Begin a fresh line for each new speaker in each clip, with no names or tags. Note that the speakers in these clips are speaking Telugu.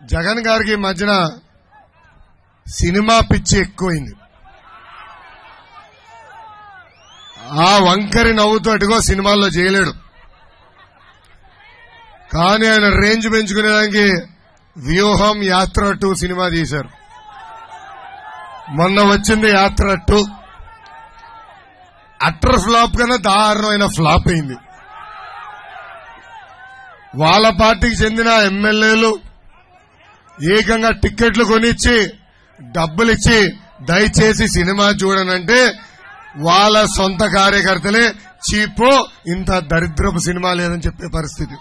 జగన్ గారికి ఈ మధ్యన సినిమా పిచ్చి ఎక్కువైంది ఆ వంకరి నవ్వుతో అటుగో సినిమాల్లో చేయలేడు కానీ ఆయన రేంజ్ పెంచుకునేదానికి వ్యూహం యాత్ర టూ సినిమా తీశారు మొన్న వచ్చింది యాత్ర టూ అట్టర్ ఫ్లాప్ కన్నా దారుణమైన ఫ్లాప్ అయింది వాళ్ళ పార్టీకి చెందిన ఎమ్మెల్యేలు ఏకంగా టిక్కెట్లు కొనిచ్చి డబ్బులిచ్చి దయచేసి సినిమా చూడనంటే వాళ్ళ సొంత కార్యకర్తలే చీపో ఇంత దరిద్రపు సినిమా లేదని చెప్పే పరిస్థితి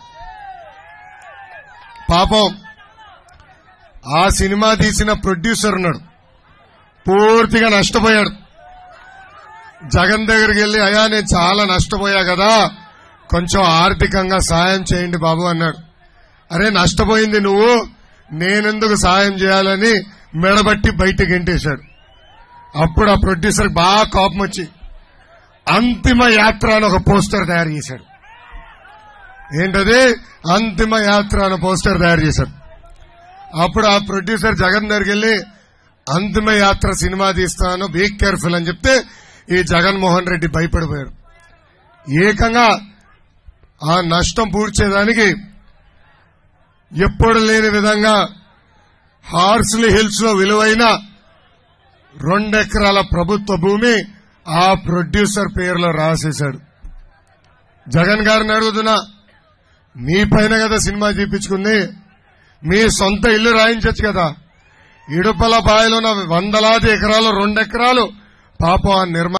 పాపం ఆ సినిమా తీసిన ప్రొడ్యూసర్ ఉన్నాడు పూర్తిగా నష్టపోయాడు జగన్ దగ్గరికి వెళ్లి అయ్యా నేను చాలా నష్టపోయా కదా కొంచెం ఆర్థికంగా సాయం చేయండి బాబు అన్నాడు అరే నష్టపోయింది నువ్వు నేనెందుకు సాయం చేయాలని మెడబట్టి బయటికి గెంటేశాడు అప్పుడు ఆ ప్రొడ్యూసర్ బాగా కోపం వచ్చి అంతిమ యాత్ర అని ఒక పోస్టర్ తయారు చేశాడు ఏంటది అంతిమ యాత్ర అని పోస్టర్ తయారు చేశాడు అప్పుడు ఆ ప్రొడ్యూసర్ జగన్ దగ్గరికి వెళ్లి అంతిమ యాత్ర సినిమా తీస్తాను బీ కేర్ఫుల్ అని చెప్తే ఈ జగన్మోహన్ రెడ్డి భయపడిపోయాడు ఏకంగా ఆ నష్టం పూడ్చేదానికి ఎప్పుడు లేని విధంగా హార్స్లీ హిల్స్ లో విలువైన రెండెకరాల ప్రభుత్వ భూమి ఆ ప్రొడ్యూసర్ పేరులో రాసేశాడు జగన్ గారిని అడుగుతున్నా మీ పైన కదా సినిమా చూపించుకుంది మీ సొంత ఇల్లు రాయించచ్చు కదా ఇడుపల బాయిలో ఉన్న వందలాది ఎకరాలు రెండెకరాలు పాపం ఆ నిర్మా